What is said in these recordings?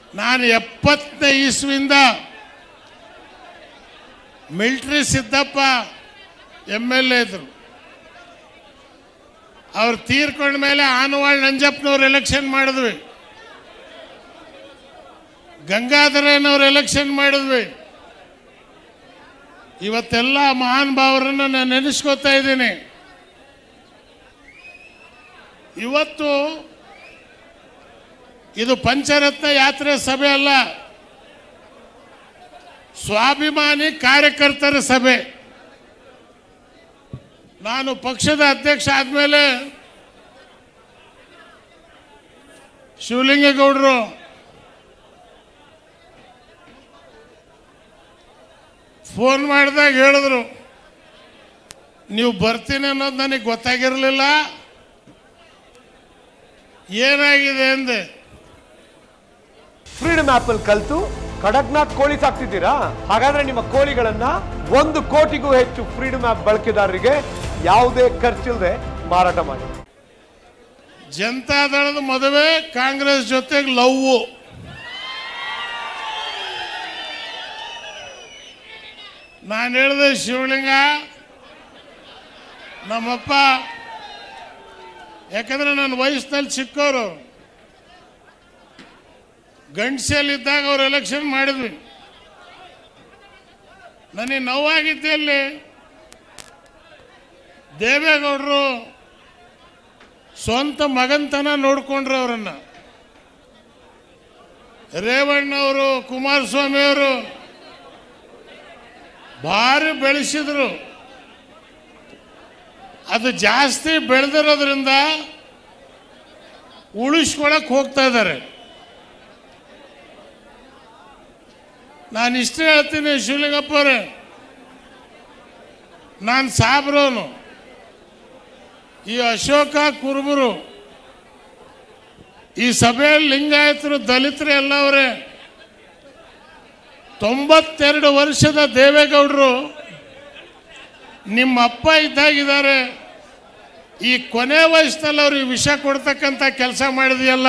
ನಾನು ಎಪ್ಪತ್ತನೇ ಇಸ್ವಿಯಿಂದ military Siddappa M L A ಇದ್ರು ಅವ್ರು ತೀರ್ಕೊಂಡ ಮೇಲೆ ಆನವಾಳ್ ನಂಜಪ್ಪನವ್ರು ಎಲೆಕ್ಷನ್ ಮಾಡಿದ್ವಿ ಗಂಗಾಧರನವ್ರು ಎಲೆಕ್ಷನ್ ಮಾಡಿದ್ವಿ ಇವತ್ತೆಲ್ಲ ಮಹಾನ್ ಭಾವರನ್ನು ನಾನು ನೆನೆಸ್ಕೋತಾ ಇದ್ದೀನಿ ಇವತ್ತು ಇದು ಪಂಚರತ್ನ ಯಾತ್ರೆ ಸಭೆ ಅಲ್ಲ ಸ್ವಾಭಿಮಾನಿ ಕಾರ್ಯಕರ್ತರ ಸಭೆ ನಾನು ಪಕ್ಷದ ಅಧ್ಯಕ್ಷ ಆದಮೇಲೆ ಶಿವಲಿಂಗೇಗೌಡರು ಫೋನ್ ಮಾಡಿದಾಗ ಹೇಳಿದ್ರು ನೀವು ಬರ್ತೀನಿ ಅನ್ನೋದು ನನಗೆ ಗೊತ್ತಾಗಿರಲಿಲ್ಲ ಏನಾಗಿದೆ ಅಂದೆ ಫ್ರೀಡಮ್ ಆಪ್ ಅಲ್ಲಿ ಕಲ್ತು ಕಡಕ್ನಾಥ್ ಕೋಳಿ ಸಾಕ್ತಿದ್ದೀರಾ ಹಾಗಾದ್ರೆ ನಿಮ್ಮ ಕೋಳಿಗಳನ್ನ ಒಂದು ಕೋಟಿಗೂ ಹೆಚ್ಚು ಫ್ರೀಡಮ್ ಆಪ್ ಬಳಕೆದಾರರಿಗೆ ಯಾವುದೇ ಖರ್ಚಿಲ್ಲದೆ ಮಾರಾಟ ಮಾಡಿ ಜನತಾದಳದ ಮದುವೆ ಕಾಂಗ್ರೆಸ್ ಜೊತೆಗೆ ಲವ್ವು ನಾನು ಹೇಳಿದೆ ಶಿವಲಿಂಗ ನಮ್ಮಪ್ಪ ಯಾಕಂದ್ರೆ ನನ್ನ ವಯಸ್ಸಿನಲ್ಲಿ ಚಿಕ್ಕವರು ಗಂಡಸಲ್ಲಿದ್ದಾಗ ಅವ್ರು ಎಲೆಕ್ಷನ್ ಮಾಡಿದ್ವಿ ನನಗೆ ನೋವಾಗಿದ್ದೆ ಅಲ್ಲಿ ದೇವೇಗೌಡರು ಸ್ವಂತ ಮಗಂತನ ನೋಡ್ಕೊಂಡ್ರು ಅವರನ್ನ ರೇವಣ್ಣವರು ಕುಮಾರಸ್ವಾಮಿ ಅವರು ಭಾರಿ ಬೆಳೆಸಿದ್ರು ಅದು ಜಾಸ್ತಿ ಬೆಳೆದಿರೋದ್ರಿಂದ ಉಳಿಸ್ಕೊಳಕ್ ಹೋಗ್ತಾ ಇದ್ದಾರೆ ನಾನು ಇಷ್ಟೇ ಹೇಳ್ತೀನಿ ಶಿವಲಿಂಗಪ್ಪ ಅವರೇ ನಾನು ಸಾಬ್ರೋನು ಈ ಅಶೋಕ ಕುರುಬರು ಈ ಸಭೆಯಲ್ಲಿ ಲಿಂಗಾಯತರು ದಲಿತರು ಎಲ್ಲವರೇ ತೊಂಬತ್ತೆರಡು ವರ್ಷದ ದೇವೇಗೌಡರು ನಿಮ್ಮ ಅಪ್ಪ ಇದ್ದಾಗಿದ್ದಾರೆ ಈ ಕೊನೆ ವಯಸ್ಸಿನಲ್ಲಿ ಅವ್ರಿಗೆ ವಿಷ ಕೊಡ್ತಕ್ಕಂಥ ಕೆಲಸ ಮಾಡಿದೆಯಲ್ಲ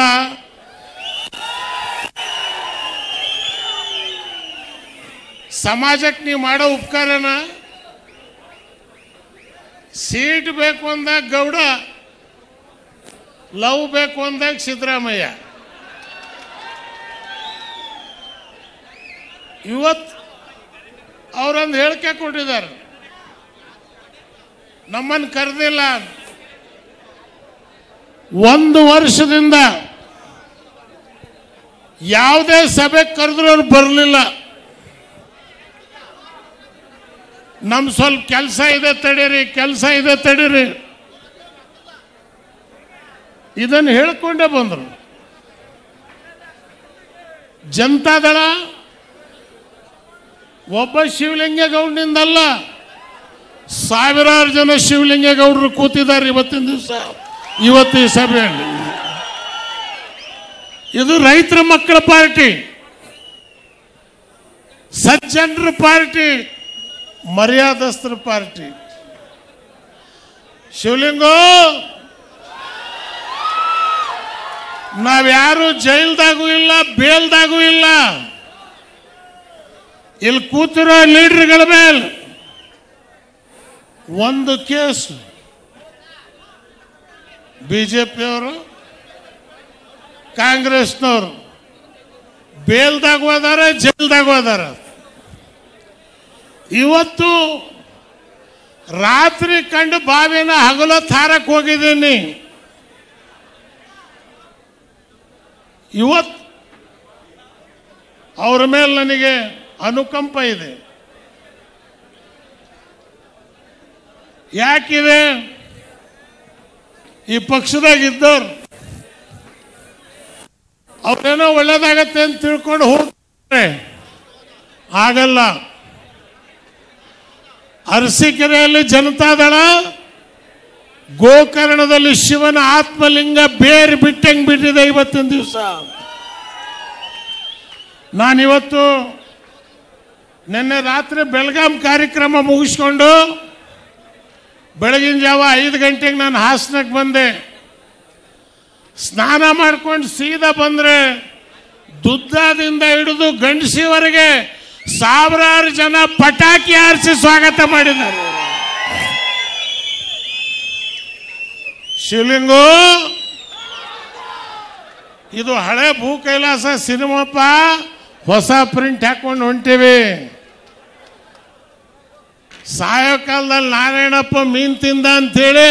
ಸಮಾಜಕ್ಕೆ ನೀವು ಮಾಡೋ ಉಪಕಾರನ ಸೀಟ್ ಬೇಕು ಅಂದಾಗ ಗೌಡ ಲವ್ ಬೇಕು ಅಂದಾಗ ಸಿದ್ದರಾಮಯ್ಯ ಇವತ್ತು ಅವರೊಂದು ಹೇಳಿಕೆ ಕೊಟ್ಟಿದ್ದಾರೆ ನಮ್ಮನ್ನು ಕರೆದಿಲ್ಲ ಒಂದು ವರ್ಷದಿಂದ ಯಾವುದೇ ಸಭೆ ಕರೆದ್ರು ಅವ್ರು ಬರಲಿಲ್ಲ ನಮ್ ಸ್ವಲ್ಪ ಕೆಲಸ ಇದೆ ತಡೀರಿ ಕೆಲಸ ಇದೆ ತಡೀರಿ ಇದನ್ನು ಹೇಳ್ಕೊಂಡೇ ಬಂದರು ಜನತಾದಳ ಒಬ್ಬ ಶಿವಲಿಂಗೇಗೌಡನಿಂದಲ್ಲ ಸಾವಿರಾರು ಜನ ಶಿವಲಿಂಗೇಗೌಡರು ಕೂತಿದ್ದಾರೆ ಇವತ್ತಿನ ದಿವಸ ಇವತ್ತು ಈ ಸಭೆಯಲ್ಲಿ ಇದು ರೈತರ ಮಕ್ಕಳ ಪಾರ್ಟಿ ಸಜ್ಜನರ ಪಾರ್ಟಿ ಮರ್ಯಾದಸ್ಥರ ಪಾರ್ಟಿ ಶಿವಲಿಂಗೋ ನಾವ್ಯಾರು ಜೈಲ್ದಾಗೂ ಇಲ್ಲ ಬೇಲ್ದಾಗೂ ಇಲ್ಲ ಇಲ್ಲಿ ಕೂತಿರೋ ಲೀಡರ್ಗಳ ಮೇಲೆ ಒಂದು ಕೇಸು ಬಿಜೆಪಿಯವರು ಕಾಂಗ್ರೆಸ್ನವರು ಬೇಲ್ದಾಗ ಹೋದಾರ ಜೈಲ್ದಾಗ ಹೋದಾರ ಇವತ್ತು ರಾತ್ರಿ ಕಂಡು ಬಾವಿನ ಹಗಲೊತ್ತು ಹಾರಕ್ಕೆ ಹೋಗಿದ್ದೀನಿ ಇವತ್ತು ಅವ್ರ ಮೇಲೆ ನನಗೆ ಅನುಕಂಪ ಇದೆ ಯಾಕಿದೆ ಈ ಪಕ್ಷದಾಗ ಇದ್ದವ್ರು ಅವ್ರೇನೋ ಒಳ್ಳೇದಾಗತ್ತೆ ಅಂತ ತಿಳ್ಕೊಂಡು ಹೋಗ್ತಾರೆ ಆಗಲ್ಲ ಅರಸೀಕೆರೆಯಲ್ಲಿ ಜನತಾದಳ ಗೋಕರ್ಣದಲ್ಲಿ ಶಿವನ ಆತ್ಮಲಿಂಗ ಬೇರೆ ಬಿಟ್ಟಂಗೆ ಬಿಟ್ಟಿದೆ ಇವತ್ತಿನ ದಿವಸ ನಾನಿವತ್ತು ನಿನ್ನೆ ರಾತ್ರಿ ಬೆಳಗಾಂ ಕಾರ್ಯಕ್ರಮ ಮುಗಿಸ್ಕೊಂಡು ಬೆಳಗಿನ ಜಾವ ಐದು ಗಂಟೆಗೆ ನಾನು ಹಾಸನಕ್ಕೆ ಬಂದೆ ಸ್ನಾನ ಮಾಡ್ಕೊಂಡು ಸೀದಾ ಬಂದರೆ ದುದ್ದದಿಂದ ಹಿಡಿದು ಗಂಡಸಿವರೆಗೆ ಸಾವಿರಾರು ಜನ ಪಟಾಕಿ ಹಾರಿಸಿ ಸ್ವಾಗತ ಮಾಡಿದ್ದಾರೆ ಶಿವಲಿಂಗು ಇದು ಹಳೆ ಭೂ ಕೈಲಾಸ ಸಿನಿಮಾಪ್ಪ ಹೊಸ ಪ್ರಿಂಟ್ ಹಾಕೊಂಡು ಹೊಂಟಿವಿ ಸಾಯೋ ಕಾಲದಲ್ಲಿ ನಾರಾಯಣಪ್ಪ ಮೀನ್ ತಿಂದ ಅಂತೇಳಿ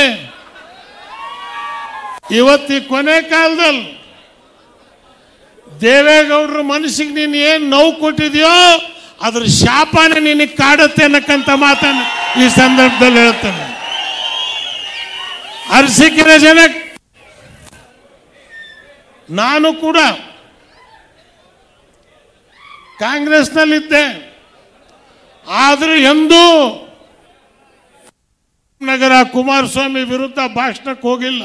ಇವತ್ತಿ ಕೊನೆ ಕಾಲದಲ್ಲಿ ದೇವೇಗೌಡರ ಮನಸ್ಸಿಗೆ ನೀನು ಏನು ನೋವು ಕೊಟ್ಟಿದ್ಯೋ ಅದ್ರ ಶಾಪನೇ ನಿನಗೆ ಕಾಡುತ್ತೆ ಅನ್ನಕ್ಕಂತ ಮಾತನ್ನು ಈ ಸಂದರ್ಭದಲ್ಲಿ ಹೇಳ್ತೇನೆ ಅರಸಿಕೆರೆ ಜನ ನಾನು ಕೂಡ ಕಾಂಗ್ರೆಸ್ನಲ್ಲಿದ್ದೆ ಆದರೂ ಎಂದೂ ನಗರ ಕುಮಾರಸ್ವಾಮಿ ವಿರುದ್ಧ ಭಾಷಣಕ್ಕೆ ಹೋಗಿಲ್ಲ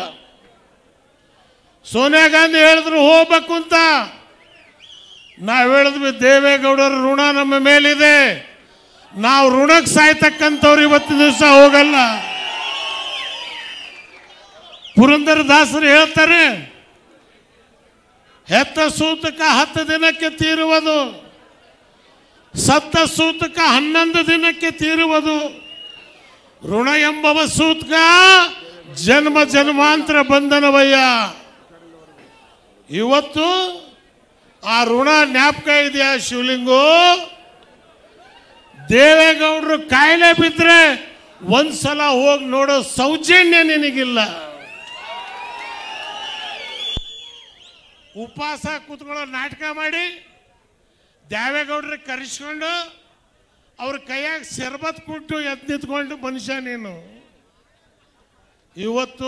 ಸೋನಿಯಾ ಗಾಂಧಿ ಹೇಳಿದ್ರು ಹೋಗ್ಬೇಕು ಅಂತ ನಾವು ಹೇಳಿದ್ವಿ ದೇವೇಗೌಡರ ಋಣ ನಮ್ಮ ಮೇಲಿದೆ ನಾವು ಋಣಕ್ಕೆ ಸಾಯ್ತಕ್ಕಂಥವ್ರು ಇವತ್ತಿನ ದಿವಸ ಹೋಗಲ್ಲ ಪುರಂದರ ದಾಸರು ಹೇಳ್ತಾರೆ ಹೆತ್ತ ಸೂತಕ ಹತ್ತು ದಿನಕ್ಕೆ ತೀರುವುದು ಸತ್ತ ಸೂತಕ ಹನ್ನೊಂದು ದಿನಕ್ಕೆ ತೀರುವುದು ಋಣ ಎಂಬವ ಸೂತಕ ಜನ್ಮ ಜನ್ಮಾಂತರ ಬಂಧನವಯ್ಯ ಇವತ್ತು ಆ ಋಣ ಜ್ಞಾಪಕ ಇದೆಯಾ ಶಿವಲಿಂಗು ದೇವೇಗೌಡರು ಕಾಯಿಲೆ ಬಿದ್ದರೆ ಒಂದ್ಸಲ ಹೋಗಿ ನೋಡೋ ಸೌಜನ್ಯ ನಿನಗಿಲ್ಲ ಉಪವಾಸ ಕೂತ್ಕೊಳ್ಳೋ ನಾಟಕ ಮಾಡಿ ದೇವೇಗೌಡರಿಗೆ ಕರೆಸ್ಕೊಂಡು ಅವ್ರ ಕೈಯಾಗ ಶರ್ಬತ್ ಕೊಟ್ಟು ಎದ್ದು ನಿಂತ್ಕೊಂಡು ಮನುಷ್ಯ ನೀನು ಇವತ್ತು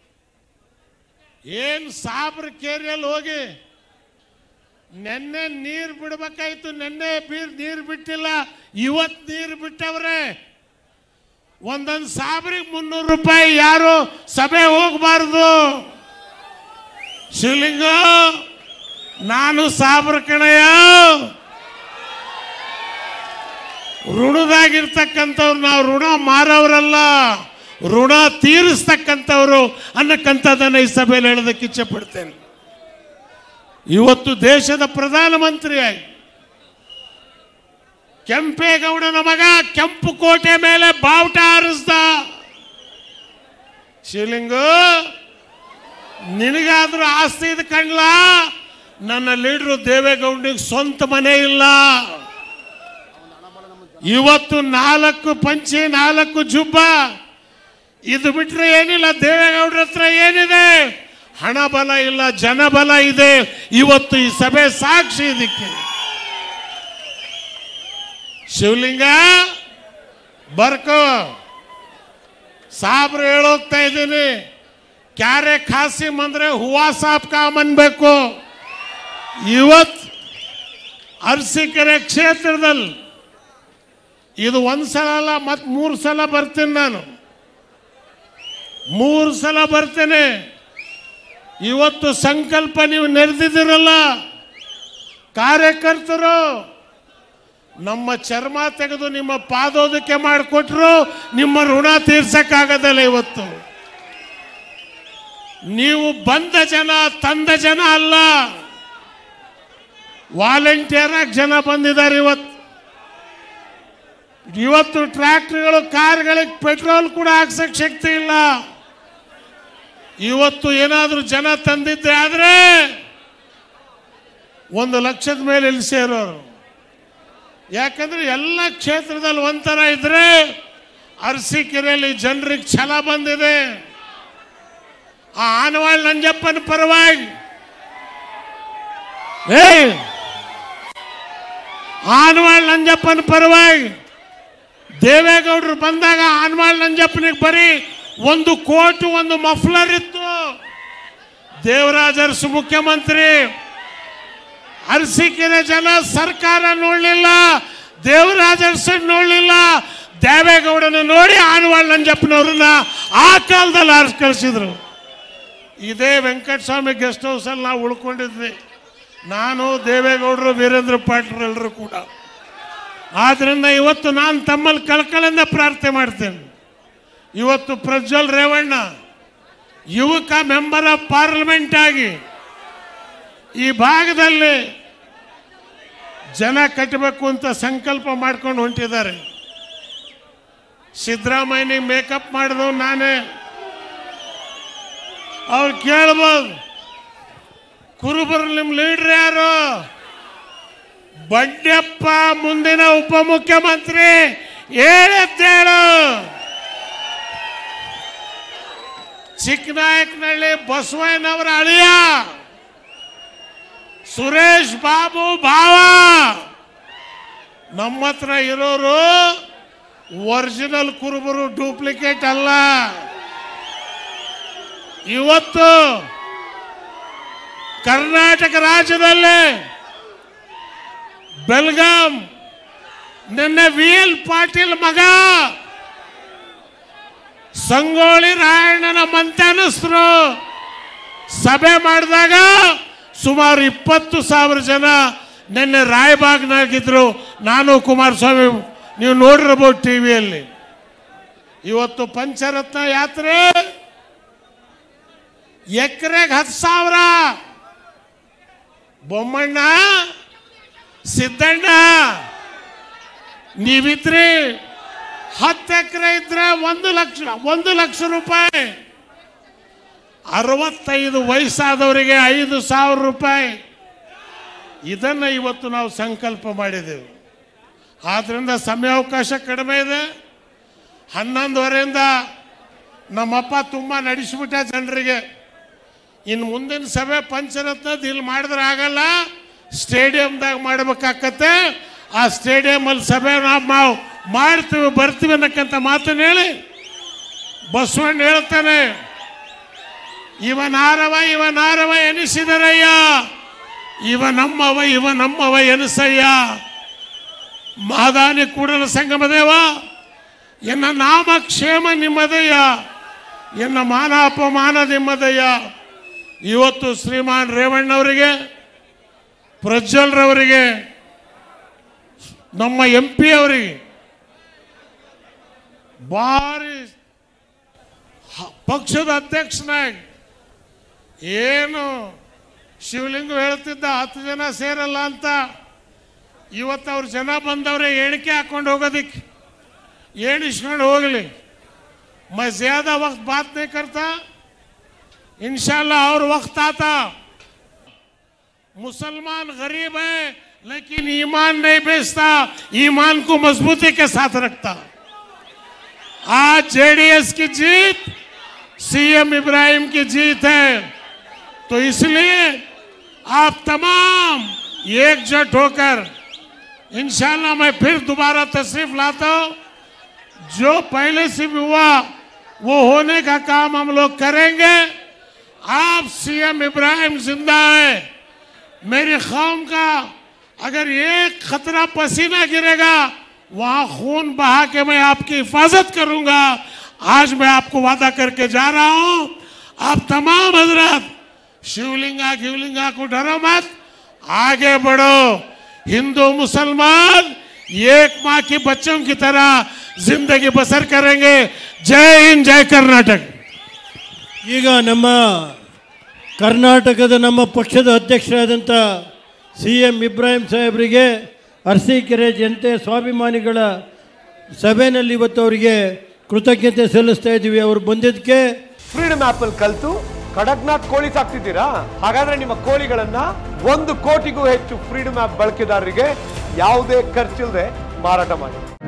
ಏನು ಸಾಬ್ರ ಕೇರಿಯಲ್ಲಿ ಹೋಗಿ ನೆನ್ನೆ ನೀರು ಬಿಡ್ಬೇಕಾಯ್ತು ನೆನ್ನೆ ಬೀರ್ ನೀರು ಬಿಟ್ಟಿಲ್ಲ ಇವತ್ತು ನೀರು ಬಿಟ್ಟವ್ರೆ ಒಂದೊಂದು ಸಾಬ್ರಿಗೆ ಮುನ್ನೂರು ರೂಪಾಯಿ ಯಾರು ಸಭೆ ಹೋಗಬಾರ್ದು ಶಿವಲಿಂಗ ನಾನು ಸಾಬ್ರ ಕಣಯ್ಯ ಋಣದಾಗಿರ್ತಕ್ಕಂಥವ್ರು ನಾವು ಋಣ ಮಾರವರಲ್ಲ ಋಣ ತೀರಿಸ್ತಕ್ಕಂಥವ್ರು ಅನ್ನಕ್ಕಂಥದ್ದನ್ನು ಈ ಸಭೆಯಲ್ಲಿ ಹೇಳೋದಕ್ಕೆ ಇಚ್ಛೆ ಪಡ್ತೇನೆ ಇವತ್ತು ದೇಶದ ಪ್ರಧಾನಮಂತ್ರಿಯಾಗಿ ಕೆಂಪೇಗೌಡನ ಮಗ ಕೆಂಪು ಕೋಟೆ ಮೇಲೆ ಬಾವುಟ ಹಾರಿಸ್ದ ಶಿವಲಿಂಗು ನಿನಗಾದ್ರೂ ಆಸ್ತಿ ಇದು ಕಣ್ಲ ನನ್ನ ಲೀಡ್ರು ದೇವೇಗೌಡನಿಗೆ ಸ್ವಂತ ಮನೆ ಇಲ್ಲ ಇವತ್ತು ನಾಲ್ಕು ಪಂಚಿ ನಾಲ್ಕು ಜುಬ್ಬ ಇದು ಬಿಟ್ರೆ ಏನಿಲ್ಲ ದೇವೇಗೌಡರ ಹತ್ರ ಏನಿದೆ ಹಣ ಬಲ ಇಲ್ಲ ಜನಬಲ ಇದೆ ಇವತ್ತು ಈ ಸಭೆ ಸಾಕ್ಷಿ ಇದಕ್ಕೆ ಶಿವಲಿಂಗ ಬರ್ಕೋ ಸಾಬ್ರು ಹೇಳೋಗ್ತಾ ಇದ್ದೀನಿ ಕ್ಯಾರೆ ಖಾಸಿಮ್ ಅಂದ್ರೆ ಹೂವಾ ಸಾಬ್ ಕಾಮ್ ಅನ್ಬೇಕು ಇವತ್ ಅರಸೀಕೆರೆ ಕ್ಷೇತ್ರದಲ್ಲಿ ಇದು ಒಂದು ಸಲ ಅಲ್ಲ ಮತ್ತೆ ಮೂರು ಸಲ ಬರ್ತೀನಿ ನಾನು ಮೂರು ಸಲ ಬರ್ತೇನೆ ಇವತ್ತು ಸಂಕಲ್ಪ ನೀವು ನೆರೆದಿದ್ದೀರಲ್ಲ ಕಾರ್ಯಕರ್ತರು ನಮ್ಮ ಚರ್ಮ ತೆಗೆದು ನಿಮ್ಮ ಪಾದೋದಕ್ಕೆ ಮಾಡಿಕೊಟ್ರು ನಿಮ್ಮ ಋಣ ತೀರ್ಸಕ್ಕಾಗದಲ್ಲ ಇವತ್ತು ನೀವು ಬಂದ ಜನ ತಂದ ಜನ ಅಲ್ಲ ವಾಲಂಟಿಯರ್ ಆಗಿ ಜನ ಬಂದಿದ್ದಾರೆ ಇವತ್ತು ಇವತ್ತು ಟ್ರ್ಯಾಕ್ಟರ್ಗಳು ಕಾರ್ಗಳಿಗೆ ಪೆಟ್ರೋಲ್ ಕೂಡ ಹಾಕ್ಸಕ್ ಶಕ್ತಿ ಇಲ್ಲ ಇವತ್ತು ಏನಾದರೂ ಜನ ತಂದಿದ್ರೆ ಆದ್ರೆ ಒಂದು ಲಕ್ಷದ ಮೇಲೆ ಇಲ್ಲಿ ಸೇರೋರು ಯಾಕಂದ್ರೆ ಎಲ್ಲ ಕ್ಷೇತ್ರದಲ್ಲಿ ಒಂಥರ ಇದ್ರೆ ಅರಸೀಕೆರೆಯಲ್ಲಿ ಜನರಿಗೆ ಛಲ ಬಂದಿದೆ ಆ ಆನವಾಳ್ ನಂಜಪ್ಪನ ಪರವಾಗಿ ಏ ಆನವಾಳ್ ನಂಜಪ್ಪನ ಪರವಾಗಿ ದೇವೇಗೌಡರು ಬಂದಾಗ ಆನವಾಳ್ ನಂಜಪ್ಪನಿಗೆ ಬರೀ ಒಂದು ಕೋಟು ಒಂದು ಮಫ್ಲರ್ ಇತ್ತು ದೇವರಾಜ ಅರಸು ಮುಖ್ಯಮಂತ್ರಿ ಅರಸೀಕೆರೆ ಜನ ಸರ್ಕಾರ ನೋಡಲಿಲ್ಲ ದೇವರಾಜ ಅರಸು ನೋಡಲಿಲ್ಲ ದೇವೇಗೌಡನ ನೋಡಿ ಆನವಾಳ್ ನಂಜಪ್ಪನವ್ರನ್ನ ಆ ಕಾಲದಲ್ಲಿ ಆರಿಸಿ ಕಳಿಸಿದ್ರು ಇದೇ ವೆಂಕಟಸ್ವಾಮಿ ಗೆಸ್ಟ್ ಹೌಸಲ್ಲಿ ನಾವು ಉಳ್ಕೊಂಡಿದ್ವಿ ನಾನು ದೇವೇಗೌಡರು ವೀರೇಂದ್ರ ಪಾಟೀಲ್ ಎಲ್ಲರೂ ಕೂಡ ಆದ್ರಿಂದ ಇವತ್ತು ನಾನು ತಮ್ಮಲ್ಲಿ ಕಳ್ಕಳಿಂದ ಪ್ರಾರ್ಥನೆ ಮಾಡ್ತೇನೆ ಇವತ್ತು ಪ್ರಜ್ವಲ್ ರೇವಣ್ಣ ಯುವಕ ಮೆಂಬರ್ ಆಫ್ ಪಾರ್ಲಿಮೆಂಟ್ ಆಗಿ ಈ ಭಾಗದಲ್ಲಿ ಜನ ಕಟ್ಟಬೇಕು ಅಂತ ಸಂಕಲ್ಪ ಮಾಡ್ಕೊಂಡು ಹೊಂಟಿದ್ದಾರೆ ಸಿದ್ದರಾಮಯ್ಯನಿಗೆ ಮೇಕಪ್ ಮಾಡಿದವ್ ನಾನೇ ಅವ್ರು ಕೇಳ್ಬೋದು ಕುರುಬರು ನಿಮ್ಮ ಲೀಡ್ರ್ ಯಾರು ಬಂಡೆಪ್ಪ ಮುಂದಿನ ಉಪಮುಖ್ಯಮಂತ್ರಿ ಹೇಳತ್ತೇಳು ಚಿಕ್ಕನಾಯಕನಹಳ್ಳಿ ಬಸವಯ್ಯನವರ ಅಳಿಯ ಸುರೇಶ್ ಬಾಬು ಭಾವ ನಮ್ಮ ಹತ್ರ ಇರೋರು ಒರಿಜಿನಲ್ ಕುರುಬರು ಡೂಪ್ಲಿಕೇಟ್ ಅಲ್ಲ ಇವತ್ತು ಕರ್ನಾಟಕ ರಾಜ್ಯದಲ್ಲಿ ಬೆಲ್ಗಾಂ ನಿನ್ನೆ ವಿ ಎಲ್ ಪಾಟೀಲ್ ಮಗ ಸಂಗೊಳ್ಳಿ ರಾಯಣ್ಣನ ಮಂತ್ಯಾನಸ್ಥರು ಸಭೆ ಮಾಡಿದಾಗ ಸುಮಾರು ಇಪ್ಪತ್ತು ಸಾವಿರ ಜನ ನಿನ್ನೆ ರಾಯಬಾಗ್ನಾಗಿದ್ರು ನಾನು ಕುಮಾರಸ್ವಾಮಿ ನೀವು ನೋಡಿರ್ಬೋದು ಟಿ ವಿಯಲ್ಲಿ ಇವತ್ತು ಪಂಚರತ್ನ ಯಾತ್ರೆ ಎಕರೆಗೆ ಹತ್ತು ಸಾವಿರ ಬೊಮ್ಮಣ್ಣ ಸಿದ್ದಣ್ಣ ನೀವಿದ್ರಿ ಹತ್ತು ಎಕರೆ ಇದ್ರೆ ಒಂದು ಲಕ್ಷ ಒಂದು ಲಕ್ಷ ರೂಪಾಯಿ ಅರವತ್ತೈದು ವಯಸ್ಸಾದವರಿಗೆ ಐದು ಸಾವಿರ ರೂಪಾಯಿ ಇದನ್ನು ಇವತ್ತು ನಾವು ಸಂಕಲ್ಪ ಮಾಡಿದೆವು ಆದ್ರಿಂದ ಸಮಯಾವಕಾಶ ಕಡಿಮೆ ಇದೆ ಹನ್ನೊಂದುವರೆಯಿಂದ ನಮ್ಮಪ್ಪ ತುಂಬ ನಡೆಸಿಬಿಟ್ಟ ಜನರಿಗೆ ಇನ್ನು ಮುಂದಿನ ಸಭೆ ಪಂಚರತ್ನದ ಇಲ್ಲಿ ಮಾಡಿದ್ರೆ ಆಗಲ್ಲ ಸ್ಟೇಡಿಯಂದಾಗ ಮಾಡ್ಬೇಕಾಕತ್ತೆ ಆ ಸ್ಟೇಡಿಯಮಲ್ಲಿ ಸಭೆ ನಾವು ಮಾಡ್ತೀವಿ ಬರ್ತೀವಿ ಅನ್ನಕ್ಕಂತ ಮಾತನ್ನು ಹೇಳಿ ಬಸವಣ್ಣ ಹೇಳ್ತಾನೆ ಇವ ನಾರವ ಇವ ನಾರವ ಎನಿಸಿದರಯ್ಯ ಇವ ನಮ್ಮವ ಇವ ನಮ್ಮವ ಎನಿಸಯ್ಯ ಮಾದಾನಿ ಕೂಡಲ ಸಂಗಮ ದೇವ ಎನ್ನ ನಾಮ ಕ್ಷೇಮ ನಿಮ್ಮದಯ್ಯ ಎನ್ನ ಮಾನ ಅಪಮಾನ ನಿಮ್ಮದಯ್ಯ ಇವತ್ತು ಶ್ರೀಮಾನ್ ರೇವಣ್ಣವರಿಗೆ ಪ್ರಜ್ವಲ್ರವರಿಗೆ ನಮ್ಮ ಎಂ ಪಿ ಅವರಿಗೆ ಭಾರಿ ಹ- ಪಕ್ಷದ ಅಧ್ಯಕ್ಷನಾಗಿ ಏನು ಶಿವಲಿಂಗ ಹೇಳ್ತಿದ್ದ ಹತ್ತು ಜನ ಸೇರಲ್ಲ ಅಂತ ಇವತ್ತು ಅವ್ರ ಜನ ಬಂದವ್ರೆ ಎಣಿಕೆ ಹಾಕೊಂಡು ಹೋಗೋದಿಕ್ಕೆ ಎಣಿಸ್ಕೊಂಡು ಹೋಗಲಿ मैं ज्यादा वक्त बात नहीं करता इंशाल्लाह और वक्त आता मुसलमान गरीब है लेकिन ईमान नहीं बेचता ईमान को मजबूती के साथ रखता आज जेडीएस की जीत सीएम इब्राहिम की जीत है तो इसलिए आप तमाम एकजुट होकर इंशाल्लाह मैं फिर दोबारा तशरीफ लाता हूं जो पहले से भी हुआ वो होने का काम हम लोग करेंगे आप सीएम इब्राहिम जिंदा है मेरी कौम का अगर एक खतरा पसीना गिरेगा वहां खून बहा के मैं आपकी हिफाजत करूंगा आज मैं आपको वादा करके जा रहा हूं आप तमाम हजरत शिवलिंगा शिवलिंगा को डरो मत आगे बढ़ो हिंदू मुसलमान एक माँ की बच्चों की तरह जिंदगी बसर करेंगे जय हिंद जय कर्नाटक ಈಗ ನಮ್ಮ ಕರ್ನಾಟಕದ ನಮ್ಮ ಪಕ್ಷದ ಅಧ್ಯಕ್ಷರಾದಂಥ ಸಿ ಎಂ ಇಬ್ರಾಹಿಂ ಸಾಹೇಬರಿಗೆ ಅರಸೀಕೆರೆ ಜನತೆ ಸ್ವಾಭಿಮಾನಿಗಳ ಸಭೆಯಲ್ಲಿ ಇವತ್ತು ಅವರಿಗೆ ಕೃತಜ್ಞತೆ ಸಲ್ಲಿಸ್ತಾ ಇದ್ದೀವಿ ಅವರು ಬಂದಿದ್ದಕ್ಕೆ ಫ್ರೀಡಮ್ ಆಪ್ ಅಲ್ಲಿ ಕಲ್ತು ಕಡಕ್ನಾಥ್ ಕೋಳಿ ಸಾಕ್ತಿದ್ದೀರಾ ಹಾಗಾದ್ರೆ ನಿಮ್ಮ ಕೋಳಿಗಳನ್ನ ಒಂದು ಕೋಟಿಗೂ ಹೆಚ್ಚು ಫ್ರೀಡಮ್ ಆಪ್ ಬಳಕೆದಾರರಿಗೆ ಯಾವುದೇ ಖರ್ಚಿಲ್ಲದೆ ಮಾರಾಟ ಮಾಡಿ